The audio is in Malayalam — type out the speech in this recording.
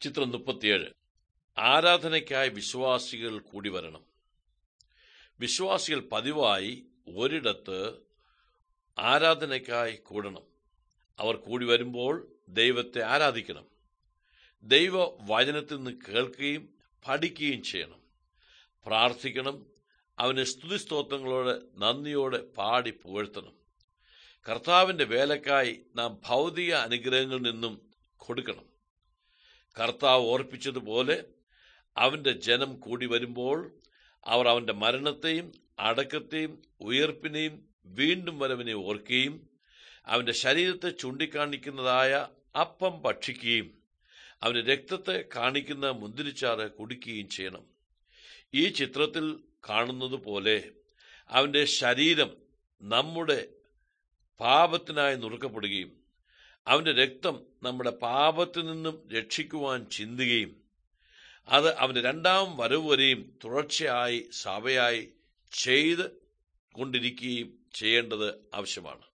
ചിത്രം മുപ്പത്തിയേഴ് ആരാധനയ്ക്കായി വിശ്വാസികൾ കൂടി വരണം വിശ്വാസികൾ പതിവായി ഒരിടത്ത് ആരാധനയ്ക്കായി കൂടണം അവർ കൂടി വരുമ്പോൾ ദൈവത്തെ ആരാധിക്കണം ദൈവ വചനത്തിൽ നിന്ന് കേൾക്കുകയും പഠിക്കുകയും ചെയ്യണം പ്രാർത്ഥിക്കണം അവന് സ്തുതിസ്തോത്രങ്ങളോട് നന്ദിയോടെ പാടി പുകഴ്ത്തണം കർത്താവിന്റെ വേലക്കായി നാം ഭൗതിക അനുഗ്രഹങ്ങളിൽ നിന്നും കൊടുക്കണം കർത്താവ് ഓർപ്പിച്ചതുപോലെ അവന്റെ ജനം കൂടി വരുമ്പോൾ അവർ അവന്റെ മരണത്തെയും അടക്കത്തെയും ഉയർപ്പിനെയും വീണ്ടും വരവിനെ ഓർക്കുകയും അവന്റെ ശരീരത്തെ ചൂണ്ടിക്കാണിക്കുന്നതായ അപ്പം ഭക്ഷിക്കുകയും അവന്റെ രക്തത്തെ കാണിക്കുന്ന മുന്തിരിച്ചാറ് കുടിക്കുകയും ചെയ്യണം ഈ ചിത്രത്തിൽ കാണുന്നത് പോലെ അവന്റെ ശരീരം നമ്മുടെ പാപത്തിനായി നുറുക്കപ്പെടുകയും അവന്റെ രക്തം നമ്മുടെ പാപത്തിൽ നിന്നും രക്ഷിക്കുവാൻ ചിന്തുകയും അത് അവന്റെ രണ്ടാം വരവ് വരെയും തുടർച്ചയായി സഭയായി ചെയ്ത് കൊണ്ടിരിക്കുകയും ചെയ്യേണ്ടത് ആവശ്യമാണ്